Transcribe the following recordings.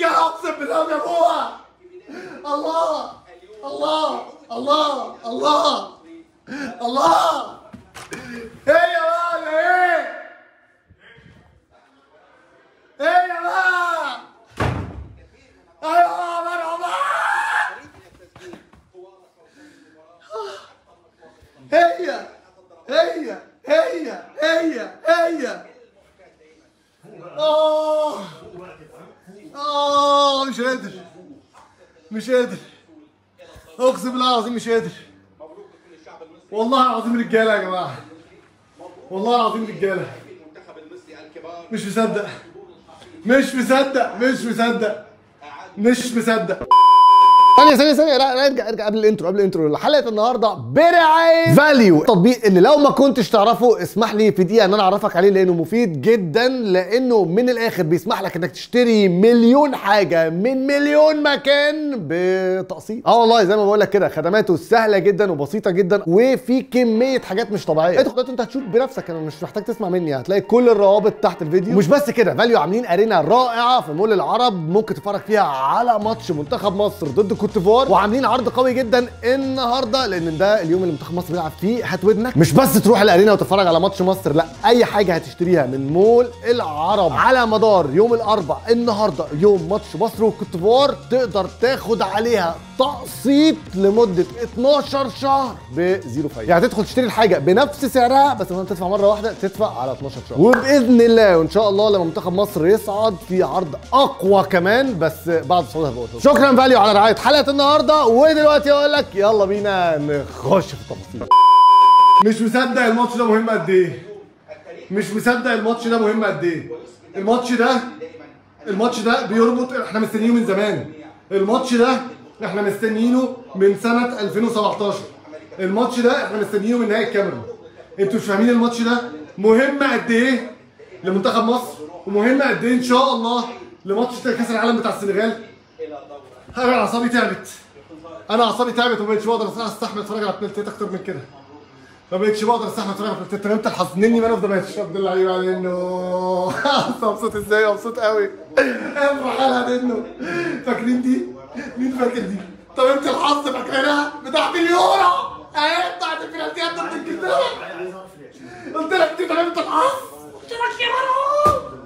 رجاله اقسم بالله جابوها الله الله الله الله الله ايه يا ولد ايه ايه يا ولد ايوه مرحبا هي هي هي هي هي اه اه مش قادر مش قادر اقسم بالله العظيم مش قادر والله العظيم رجاله يا جماعه والله العظيم رجاله مش مصدق مش مصدق مش مصدق مش مصدق ثانية ثانية ثانية لا لا ارجع ارجع قبل الانترو قبل الانترو حلقة النهاردة برعاية فاليو التطبيق اللي لو ما كنتش تعرفه اسمح لي في دقيقة ان انا اعرفك عليه لانه مفيد جدا لانه من الاخر بيسمح لك انك تشتري مليون حاجة من مليون مكان بتقسيط اه والله زي ما بقول لك كده خدماته سهلة جدا وبسيطة جدا وفي كمية حاجات مش طبيعية ادخل دلوقتي انت هتشوف بنفسك انا مش محتاج تسمع مني هتلاقي كل الروابط تحت الفيديو مش بس كده فاليو عاملين ارينا رائعة في مول العرب ممكن تتفرج فيها على ماتش منتخب مصر ضد كوت ديفوار وعاملين عرض قوي جدا النهارده لان ده اليوم اللي منتخب مصر بيلعب فيه هات ودنك مش بس تروح الارينا وتتفرج على ماتش مصر لا اي حاجه هتشتريها من مول العرب على مدار يوم الاربع النهارده يوم ماتش مصر وكوت ديفوار تقدر تاخد عليها تقسيط لمده 12 شهر بزيرو فايده يعني تدخل تشتري الحاجه بنفس سعرها بس لما تدفع مره واحده تدفع على 12 شهر وباذن الله وان شاء الله لما منتخب مصر يصعد في عرض اقوى كمان بس بعد صعودها بقول شكرا فاليو على رعايه حلقه النهارده ودلوقتي اقول لك يلا بينا نخش في التفاصيل مش مصدق الماتش ده مهم قد ايه مش مصدق الماتش ده مهم قد ايه الماتش ده الماتش ده بيربط احنا مستنيينه من زمان الماتش ده احنا مستنيينه من سنه 2017 الماتش ده احنا مستنيينه من نهائي الكاميرون انتوا مش فاهمين الماتش ده مهم قد ايه لمنتخب مصر ومهم قد ايه ان شاء الله لماتش كاس العالم بتاع السنغال انا اعصابي تعبت انا اعصابي تعبت وما بقتش بقدر استحمل اتفرج على بلانتيت اكتر من كده ما بقتش بقدر استحمل اتفرج على بلانتيت انت حظنني مان اوف ذا ماتش عبد اللعيب على انه مبسوط ازاي مبسوط قوي افرح على انه فاكرين دي مين فاكر دي طب انت الحظ فاكرها بتاع مليون اهي بتاعت البلانتيات ضد انجلترا قلت لك دي غلبت الحظ قلت لك يا مرحبا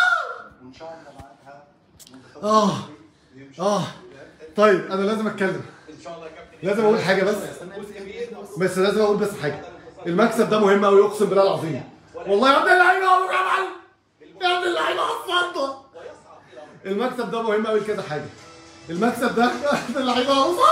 اه اه طيب انا لازم اتكلم لازم اقول حاجه بس بس لازم اقول بس حاجه المكسب ده مهم قوي اقسم بالله العظيم والله يا ابن اللعيبه يا ابو جمال يا ابن اللعيبه حصلته المكسب ده مهم قوي لكذا حاجه المكسب ده يا ابن اللعيبه يا ابو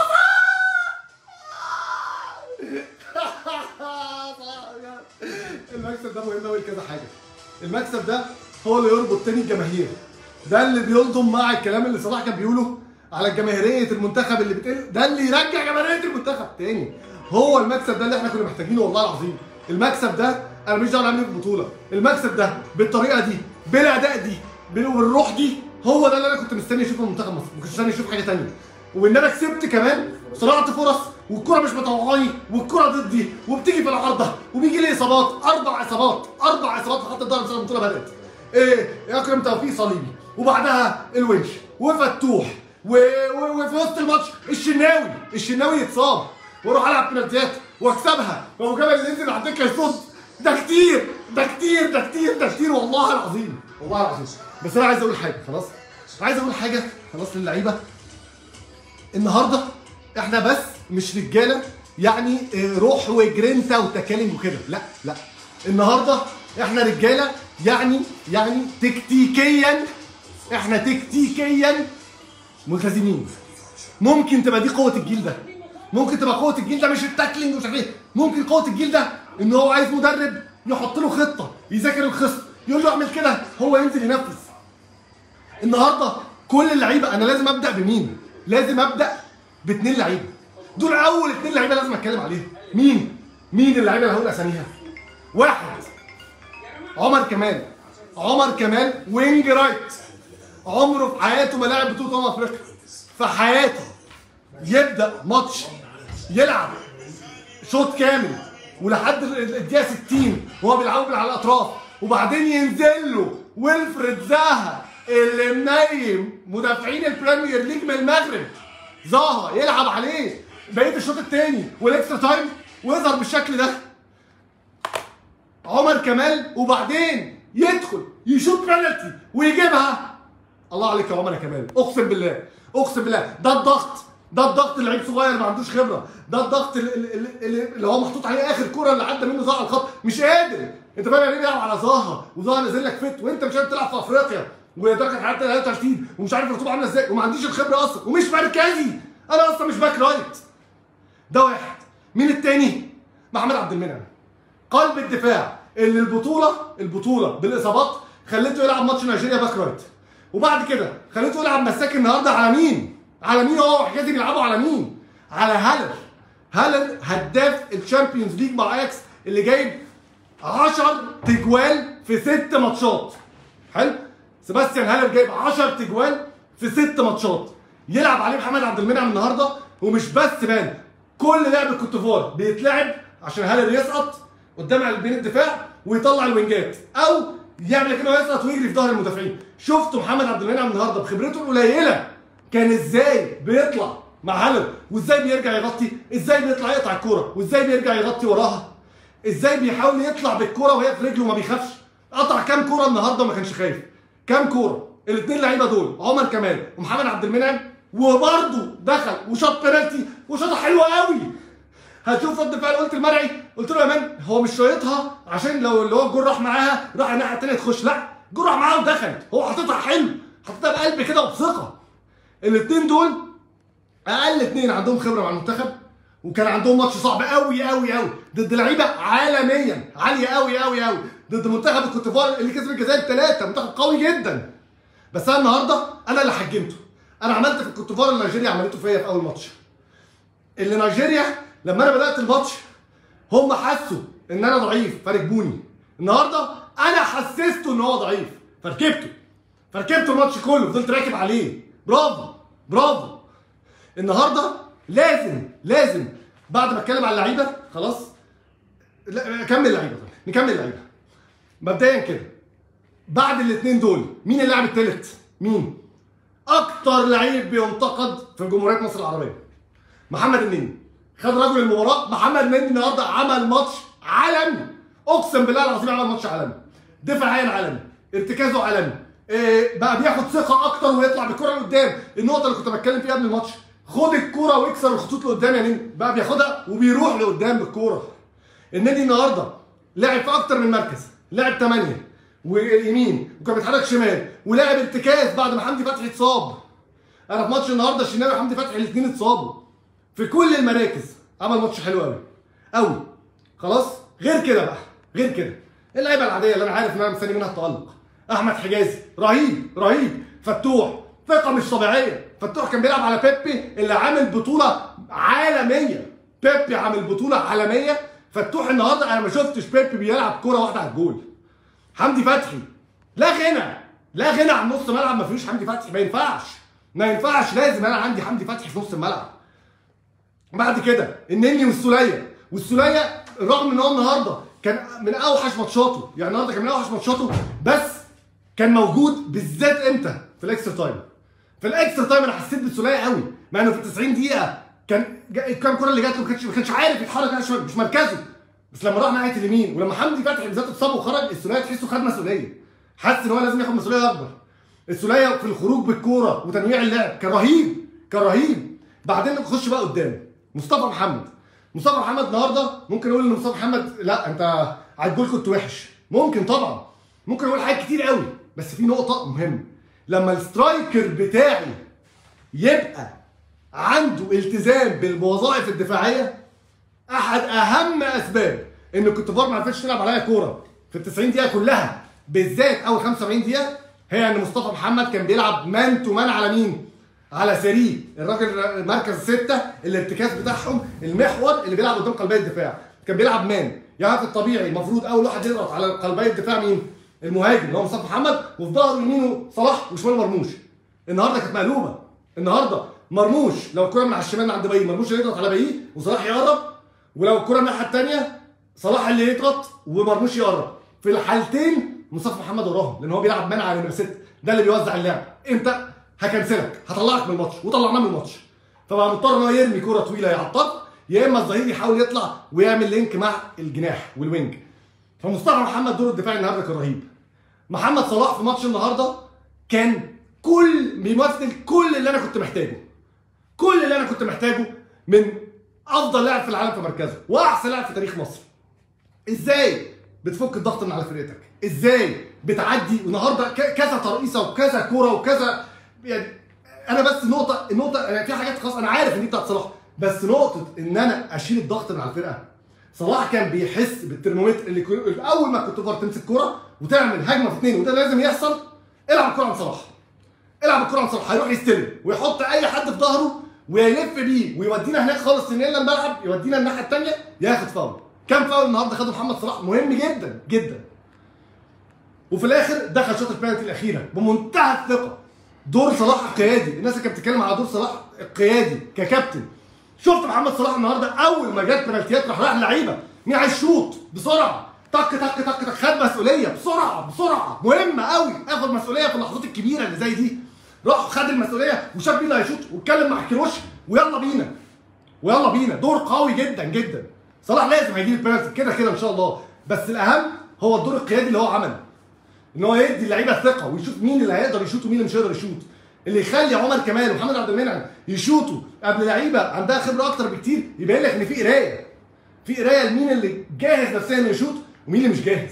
المكسب ده مهم قوي لكذا حاجه المكسب ده هو اللي يربط تاني الجماهير ده اللي بيلضم مع الكلام اللي صلاح كان بيقوله على جماهيريه المنتخب اللي بتقل ده اللي يرجع جماهيريه المنتخب تاني هو المكسب ده اللي احنا كنا محتاجينه والله العظيم المكسب ده انا مش دعوه نعمل البطوله المكسب ده بالطريقه دي بالاداء دي بالروح دي هو ده اللي انا كنت مستني اشوفه من منتخب مصر ما كنتش مستني اشوف حاجه ثانيه وان انا كسبت كمان صنعت فرص والكره مش مطوعاني والكره ضدي وبتيجي في العارضه وبيجي لي اصابات اربع اصابات اربع اصابات في خط الظهر بسبب البطوله بدات ايه يا اكرم توفيق صليبي وبعدها الونش وفتوح و... و... وفي وسط الماتش الشناوي الشناوي يتصاب واروح العب بنالتيات واكسبها وابو جبل اللي ينزل على الدكه يصد ده كتير ده كتير ده كتير ده كتير والله العظيم والله العظيم بس انا عايز اقول حاجه خلاص عايز اقول حاجه خلاص للعيبه النهارده احنا بس مش رجاله يعني اه، روح وجرينتا وتكاليف وكده لا لا النهارده احنا رجاله يعني يعني تكتيكيا احنا تكتيكيا ملتزمين ممكن تبقى دي قوه الجيل ده ممكن تبقى قوه الجيل ده مش التاكلينج ومش عارف ايه ممكن قوه الجيل ده ان هو عايز مدرب يحط له خطه يذاكر الخصم يقول له اعمل كده هو ينزل ينفذ النهارده كل اللعيبه انا لازم ابدا بمين لازم ابدا باثنين لعيبه دول اول اثنين لعيبه لازم اتكلم عليهم مين مين اللعيبه اللي هقول اساميها واحد عمر كمال عمر كمال وينج رايت عمره في حياته ما لعب بطوله امم افريقيا في حياته يبدا ماتش يلعب شوط كامل ولحد الدقيقه 60 وهو بيلعبوا على الاطراف وبعدين ينزل له ويلفريد زاها اللي منيم مدافعين البريمير ليج من المغرب ظاهر يلعب عليه بقيه الشوط الثاني والاكسترا تايم ويظهر بالشكل ده عمر كمال وبعدين يدخل يشوط بنالتي ويجيبها الله عليك يا عمر يا كمال اقسم بالله اقسم بالله ده الضغط ده الضغط اللي لعيب صغير ما عندوش خبره ده الضغط اللي, اللي, اللي هو محطوط عليه اخر كوره اللي عدى منه ظهر الخط مش قادر انت فاهم يعني ايه بيلعب على ظهر وظهر نازل لك فت وانت مش قادر تلعب في افريقيا ودرجه حراره 33 ومش عارف الرطوبه عامله ازاي وما عنديش الخبره اصلا ومش مركزي انا اصلا مش باك رايت ده واحد مين التاني محمد عبد المنعم قلب الدفاع اللي البطوله البطوله بالاصابات خليته يلعب ماتش نيجيريا باك رايت وبعد كده خليته يلعب مساك النهارده على مين؟ على مين هو وحجازي بيلعبوا على مين؟ على هالر هالر هداف الشامبيونز ليج مع اياكس اللي جايب 10 تجوال في ست ماتشات حلو؟ سيباستيان هالر جايب 10 تجوال في ست ماتشات يلعب عليه محمد عبد المنعم النهارده ومش بس مان كل لعب الكوتيفوار بيتلعب عشان هالر يسقط قدام قلبين الدفاع ويطلع الوينجات او يعمل كده ويسقط ويجري في ظهر المدافعين شفتوا محمد عبد المنعم النهارده بخبرته القليله كان ازاي بيطلع مع هالر وازاي بيرجع يغطي ازاي بيطلع يقطع الكوره وازاي بيرجع يغطي وراها ازاي بيحاول يطلع بالكوره وهي في رجله وما بيخافش قطع كام كوره النهارده وما كانش خايف كام كوره الاثنين لعيبه دول عمر كمال ومحمد عبد المنعم وبرده دخل وشاط بنالتي وشاطها حلوه قوي هتشوف رد فعل قلت المرعي قلت له يا مان هو مش شايطها عشان لو اللي هو الجول راح معاها راح الناحيه الثانيه تخش لا الجول راح معاها ودخلت هو حاططها حلو حاططها بقلب كده وبثقه الاثنين دول اقل اثنين عندهم خبره مع المنتخب وكان عندهم ماتش صعب قوي قوي قوي ضد لعيبه عالميا عاليه قوي قوي قوي ضد منتخب الكوتيفوار اللي كسب الجزائر ثلاثه منتخب قوي جدا بس انا النهارده انا اللي حجمته انا عملت في الكوتيفوار اللي نيجيريا عملته فيا في اول ماتش اللي نيجيريا لما انا بدات الماتش هم حسوا ان انا ضعيف فركبوني النهارده انا حسسته ان هو ضعيف فركبته فركبته الماتش كله فضلت راكب عليه برافو برافو النهارده لازم لازم بعد ما اتكلم على اللعيبه خلاص لا كمل لعيبه طيب نكمل لعيبه مبدئيا كده بعد الاثنين دول مين اللاعب الثالث؟ مين؟ اكتر لعيب بينتقد في جمهوريه مصر العربيه محمد النني خد رجل المباراه محمد النني النهارده عمل ماتش عالمي اقسم بالله العظيم عمل ماتش عالمي دفاعيا عالمي ارتكازه عالمي إيه بقى بياخد ثقه اكتر ويطلع بالكره لقدام النقطه اللي كنت بتكلم فيها قبل الماتش خد الكوره واكسر الخطوط لقدام يا نني بقى بياخدها وبيروح لقدام بالكوره النادي النهارده لعب في اكتر من مركز لعب 8 ويمين وكان بيتحرك شمال ولعب ارتكاز بعد ما حمدي فتحي اتصاب انا في ماتش النهارده الشناوي وحمدي فتحي الاثنين اتصابوا في كل المراكز عمل ماتش حلو قوي قوي خلاص غير كده بقى غير كده اللعيبه العاديه اللي انا عارف ان انا مستني منها التالق احمد حجازي رهيب رهيب فتوح ثقه مش طبيعيه فتوح كان بيلعب على بيبي اللي عامل بطوله عالميه بيبي عامل بطوله عالميه فتوح النهارده انا ما شفتش بيبي بيلعب كوره واحده على الجول حمدي فتحي لا غنى لا غنى عن نص ملعب ما فيهوش حمدي فتحي ما ينفعش ما ينفعش لازم انا عندي حمدي فتحي في نص الملعب بعد كده النني والسوليه والسوليه رغم ان هو النهارده كان من اوحش ماتشاته يعني النهارده كان من اوحش ماتشاته بس كان موجود بالذات امتى في الاكسترا تايم في الاكسترا تايم انا حسيت بالسوليه قوي مع انه في 90 دقيقه كان كام كره اللي جات له ما كانش ما كانش عارف يتحرك مش مركزه بس لما راح ناحيه اليمين ولما حمدي فتحي بالذات اتصاب وخرج السوليه تحسه خد مسؤوليه حس ان هو لازم ياخد مسؤوليه اكبر السوليه في الخروج بالكوره وتنويع اللعب كان رهيب كان رهيب بعدين نخش بقى قدام مصطفى محمد مصطفى محمد النهارده ممكن اقول ان مصطفى محمد لا انت على الجول كنت وحش ممكن طبعا ممكن اقول حاجات كتير قوي بس في نقطه مهمه لما السترايكر بتاعي يبقى عنده التزام بالوظائف الدفاعيه احد اهم اسباب ان الكوتيفوار ما عرفتش تلعب عليا كوره في ال 90 دقيقه كلها بالذات اول 75 دقيقه هي ان مصطفى محمد كان بيلعب مان تو مان على مين؟ على سري الراجل مركز ستة الارتكاز بتاعهم المحور اللي بيلعب قدام قلبي الدفاع كان بيلعب مان يعني في الطبيعي المفروض اول واحد يضغط على قلبي الدفاع مين؟ المهاجم اللي هو مصطفى محمد وفي ظهره يمينه صلاح وشماله مرموش النهارده كانت مقلوبه النهارده مرموش لو الكره من على الشمال من عند باي مرموش اللي يضغط على باي وصلاح يقرب ولو الكره الناحيه الثانيه صلاح اللي يضغط ومرموش يقرب في الحالتين مصطفى محمد وراهم لان هو بيلعب مان على نمره 6 ده اللي بيوزع اللعب انت هكنسلك هطلعك من الماتش وطلعناه من الماتش فبقى مضطر ان هو يرمي كوره طويله يعطل يا اما الظهير يحاول يطلع ويعمل لينك مع الجناح والوينج فمصطفى محمد دور الدفاعي النهارده كان رهيب محمد صلاح في ماتش النهارده كان كل بيمثل كل اللي انا كنت محتاجه كل اللي انا كنت محتاجه من افضل لاعب في العالم في مركزه واحسن لاعب في تاريخ مصر ازاي بتفك الضغط من على فرقتك ازاي بتعدي النهارده ك- كذا ترقيصه وكذا كوره وكذا يعني انا بس نقطه النقطه يعني في حاجات خلاص انا عارف ان دي بتاعت صلاح بس نقطه ان انا اشيل الضغط من على الفرقه صلاح كان بيحس بالترمومتر اللي كو- اول ما كنت تقدر تمسك كوره وتعمل هجمه في اثنين وده لازم يحصل العب الكوره عند صلاح العب الكوره عند صلاح هيروح يستلم ويحط اي حد في ظهره ويلف بيه ويودينا هناك خالص ننقلنا الملعب يودينا الناحيه الثانيه ياخد فاول كام فاول النهارده خده محمد صلاح مهم جدا جدا وفي الاخر دخل شوط البينالتي الاخيره بمنتهى الثقه دور صلاح القيادي الناس اللي كانت بتتكلم على دور صلاح القيادي ككابتن شفت محمد صلاح النهارده اول ما جت بنالتيات راح راح اللعيبه مين عايز شوط بسرعه طق طق طق طق خد مسؤوليه بسرعه بسرعه مهمه قوي اخد مسؤوليه في اللحظات الكبيره اللي زي دي راح خد المسؤوليه وشاف مين اللي هيشوط واتكلم مع كيروش ويلا بينا ويلا بينا دور قوي جدا جدا صلاح لازم هيجيب البنالتي كده كده ان شاء الله بس الاهم هو الدور القيادي اللي هو عمله ان هو يدي اللعيبه الثقه ويشوف مين اللي هيقدر يشوط ومين اللي مش هيقدر يشوط اللي يخلي عمر كمال ومحمد عبد المنعم يشوطوا قبل لعيبه عندها خبره اكتر بكتير يبين لك ان في قرايه في قرايه لمين اللي جاهز نفسيا انه يشوط ومين اللي مش جاهز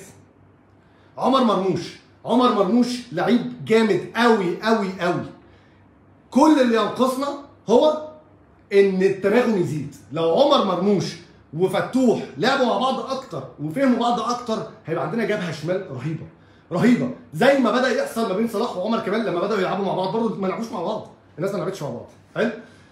عمر مرموش عمر مرموش لعيب جامد قوي قوي قوي كل اللي ينقصنا هو ان التناغم يزيد لو عمر مرموش وفتوح لعبوا مع بعض اكتر وفهموا بعض اكتر هيبقى عندنا جبهه شمال رهيبه رهيبه زي ما بدا يحصل ما بين صلاح وعمر كمال لما بداوا يلعبوا مع بعض برضه ما لعبوش مع بعض الناس ما لعبتش مع بعض حلو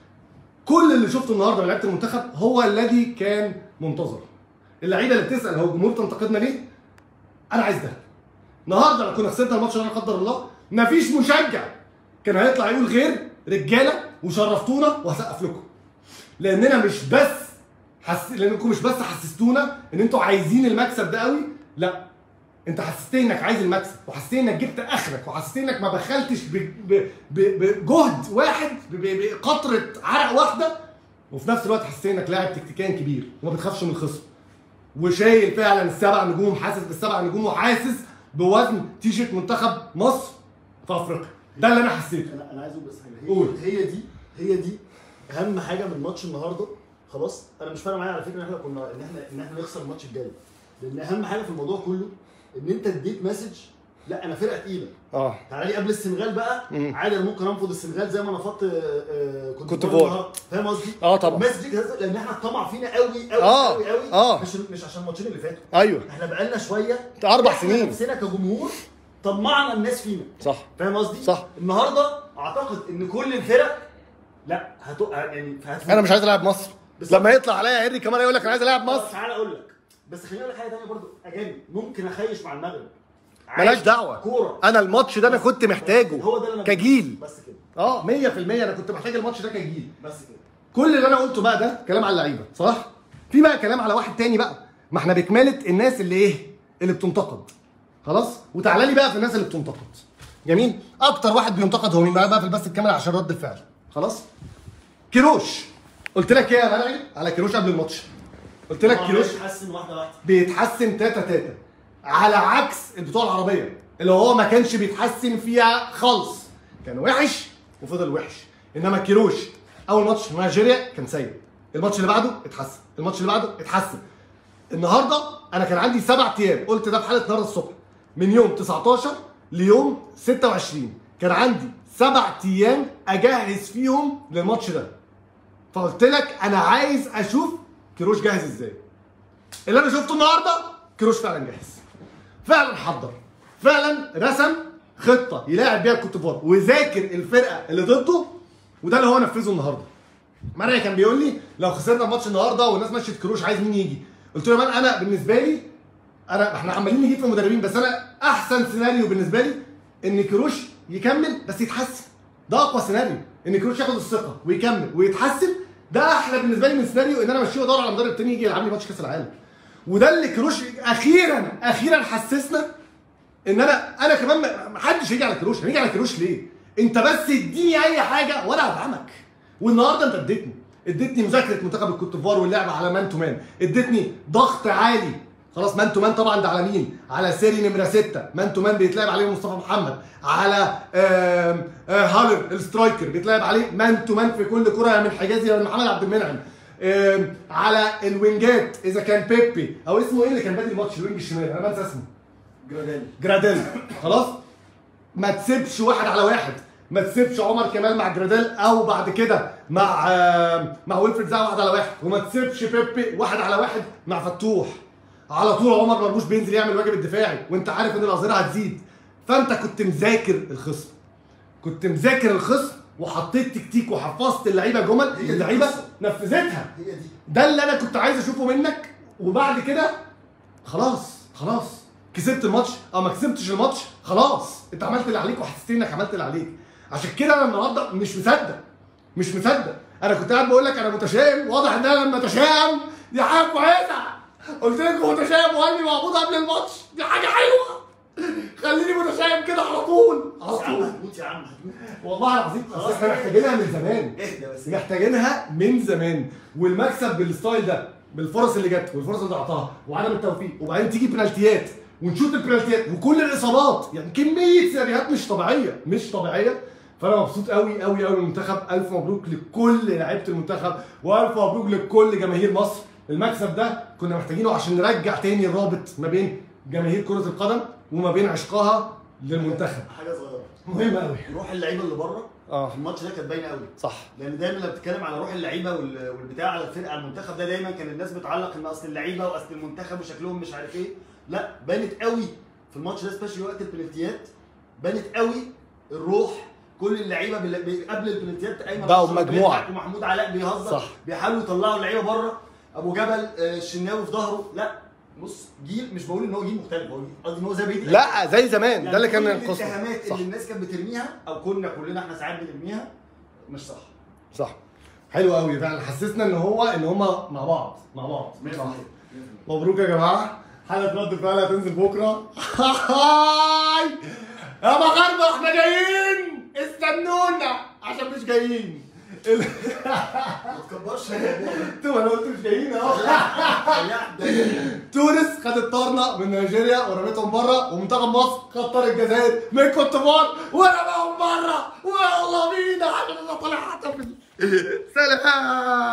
كل اللي شفته النهارده من لعيبه المنتخب هو الذي كان منتظر اللعيبه اللي بتسال هو الجمهور تنتقدنا ليه انا عايز ده النهارده لو كنا خسرنا الماتش ده لا قدر الله مفيش مشجع كان هيطلع يقول غير رجاله وشرفتونا وهسقف لكم لاننا مش بس حس... لانكم مش بس حسستونا ان انتوا عايزين المكسب ده قوي لا انت حسستني انك عايز المكسب وحسستني انك جبت اخرك وحسستني انك ما بخلتش ب... ب... ب... بجهد واحد ب... ب... بقطره عرق واحده وفي نفس الوقت حسستني انك لاعب تكتيكيا كبير وما بتخافش من الخصم وشايل فعلا السبع نجوم حاسس بالسبع نجوم وحاسس بوزن تيشيرت منتخب مصر في افريقيا ده اللي انا حسيته انا انا عايز اقول بس حاجه قول. هي, هي دي هي دي اهم حاجه من ماتش النهارده خلاص انا مش فارق معايا على فكره ان احنا كنا ان احنا ان احنا نخسر الماتش الجاي لان اهم حاجه في الموضوع كله ان انت اديت مسج لا انا فرقه تقيله اه تعالى لي قبل السنغال بقى مم. عادي انا ممكن انفض السنغال زي ما انا نفضت آه، آه، كنت كنت بقول فور. النهاردة. فاهم قصدي؟ اه طبعا. المسج دي كانت- لان احنا الطمع فينا قوي قوي آه، قوي قوي آه. مش مش عشان الماتشين اللي فاتوا ايوه احنا بقالنا شويه أربع إحنا سنين. نفسنا كجمهور طمعنا الناس فينا صح فاهم قصدي؟ صح. النهارده اعتقد ان كل الفرق لا هتقع يعني هتفوق. انا مش عايز العب مصر بس- لما يطلع عليا هنري كمان يقول لك انا عايز العب طب مصر تعالى اقول لك بس خليني اقول لك حاجه ثانيه برضو اجانب ممكن اخيش مع المغرب ملاش عايز دعوه كوره انا الماتش ده انا كنت محتاجه هو ده اللي انا كجيل بس كده اه 100% انا كنت محتاج الماتش ده كجيل بس كده كل اللي انا قلته بقى ده كلام على اللعيبه صح في بقى كلام على واحد تاني بقى ما احنا بكماله الناس اللي ايه اللي بتنتقد خلاص وتعالى لي بقى في الناس اللي بتنتقد جميل اكتر واحد بينتقد هو مين بقى بقى في البث الكاميرا عشان رد الفعل خلاص كيروش قلت لك ايه يا مرعي على كيروش قبل الماتش قلت لك كيروش حسن واحده واحده بيتحسن تاتا تاتا على عكس البطوله العربيه اللي هو ما كانش بيتحسن فيها خالص كان وحش وفضل وحش انما كيروش اول ماتش مع نيجيريا كان سيء الماتش اللي بعده اتحسن الماتش اللي بعده اتحسن النهارده انا كان عندي سبع ايام قلت ده في حاله النهارده الصبح من يوم 19 ليوم 26 كان عندي سبع ايام اجهز فيهم للماتش ده فقلت لك انا عايز اشوف كيروش جاهز ازاي اللي انا شفته النهارده كيروش فعلا جاهز فعلا حضر فعلا رسم خطه يلاعب بيها الكوت ديفوار وذاكر الفرقه اللي ضده وده اللي هو نفذه النهارده مرعي كان بيقول لي لو خسرنا الماتش النهارده والناس مشيت كروش عايز مين يجي قلت له يا مان انا بالنسبه لي انا احنا عمالين نجيب في مدربين بس انا احسن سيناريو بالنسبه لي ان كروش يكمل بس يتحسن ده اقوى سيناريو ان كروش ياخد الثقه ويكمل ويتحسن ده احلى بالنسبه لي من سيناريو ان انا امشيه وادور على مدرب تاني يجي يلعب لي ماتش كاس العالم وده اللي كروش اخيرا اخيرا حسسنا ان انا انا كمان ما ما حدش هيجي على كروش هيجي على كروش ليه انت بس اديني اي حاجه وانا هدعمك والنهارده انت اديتني اديتني مذاكره منتخب الكوت ديفوار واللعب على مان تو مان اديتني ضغط عالي خلاص مان تو مان طبعا ده على مين؟ على سيري نمره 6 مان تو مان بيتلعب عليه مصطفى محمد على آم، آه هالر السترايكر بيتلعب عليه مان تو مان في كل كره يا من حجازي يا من محمد عبد المنعم آم، على الوينجات اذا كان بيبي او اسمه ايه اللي كان بادئ الماتش الوينج الشمال انا بنسى اسمه جراديل جراديل خلاص ما تسيبش واحد على واحد ما تسيبش عمر كمال مع جراديل او بعد كده مع آه، مع ويلفريد زاهر واحد على واحد وما تسيبش بيبي واحد على واحد مع فتوح على طول عمر مرموش بينزل يعمل الواجب الدفاعي وانت عارف ان الاظهره هتزيد فانت كنت مذاكر الخصم كنت مذاكر الخصم وحطيت تكتيك وحفظت اللعيبه جمل هي دي اللعيبه القصة. نفذتها هي دي ده اللي انا كنت عايز اشوفه منك وبعد كده خلاص خلاص كسبت الماتش او ما كسبتش الماتش خلاص انت عملت اللي عليك وحسيت انك عملت اللي عليك عشان كده انا النهارده مش مصدق مش مصدق انا كنت قاعد بقول لك انا متشائم واضح ان انا لما اتشائم دي حاجه كويسه قلت لكم متشائم وهاني معبود قبل الماتش دي حاجه حلوه خليني متشائم كده على طول على يا عم طول هتموت يا عم هتموت والله العظيم خلاص اصل احنا محتاجينها من زمان اهدى بس محتاجينها من زمان والمكسب بالستايل ده بالفرص اللي جت والفرص اللي ضيعتها وعدم التوفيق وبعدين تيجي بنالتيات ونشوط البنالتيات وكل الاصابات يعني كميه سيناريوهات مش طبيعيه مش طبيعيه فانا مبسوط قوي قوي قوي بالمنتخب الف مبروك لكل لعيبه المنتخب والف مبروك لكل جماهير مصر المكسب ده كنا محتاجينه عشان نرجع تاني الرابط ما بين جماهير كره القدم وما بين عشقها للمنتخب حاجه صغيره مهم قوي روح اللعيبه اللي بره اه في الماتش ده كانت باينه قوي صح لان دايما لما بتتكلم على روح اللعيبه وال- والبتاع على الفرقه على المنتخب ده دايما كان الناس بتعلق ان اصل اللعيبه واصل المنتخب وشكلهم مش عارف ايه لا بانت قوي في الماتش ده سبيشالي وقت البلنتيات بانت قوي الروح كل اللعيبه بال- ب- قبل البلنتيات ايمن بقوا أشرف مجموعة. بيضحك ومحمود علاء بيهزر صح. بيحاولوا يطلعوا اللعيبه بره ابو جبل آه، الشناوي في ظهره لا بص جيل مش بقول ان هو جيل مختلف هو جيل- قصدي ان هو زي بقيه لا زي زمان ده اللي كان كل القصه الاتهامات صح اللي الناس كانت بترميها او كنا كلنا احنا ساعات بنرميها مش صح صح حلو قوي فعلا حسسنا ان هو ان هما مع بعض مع بعض 100% صح. مبروك يا جماعه حلقه رد فعل هتنزل بكره هاي يا مغاربه احنا جايين استنونا عشان مش جايين ال- ما تكبرش الموضوع انتوا انا قلت مش جايين اهو لا ده تونس خدت طارنا من نيجيريا ورميتهم بره ومنتخب مصر خد طار الجزائر من كوت ديفوار ورماهم بره ويلا بينا عشان انا طالع احتفل سلام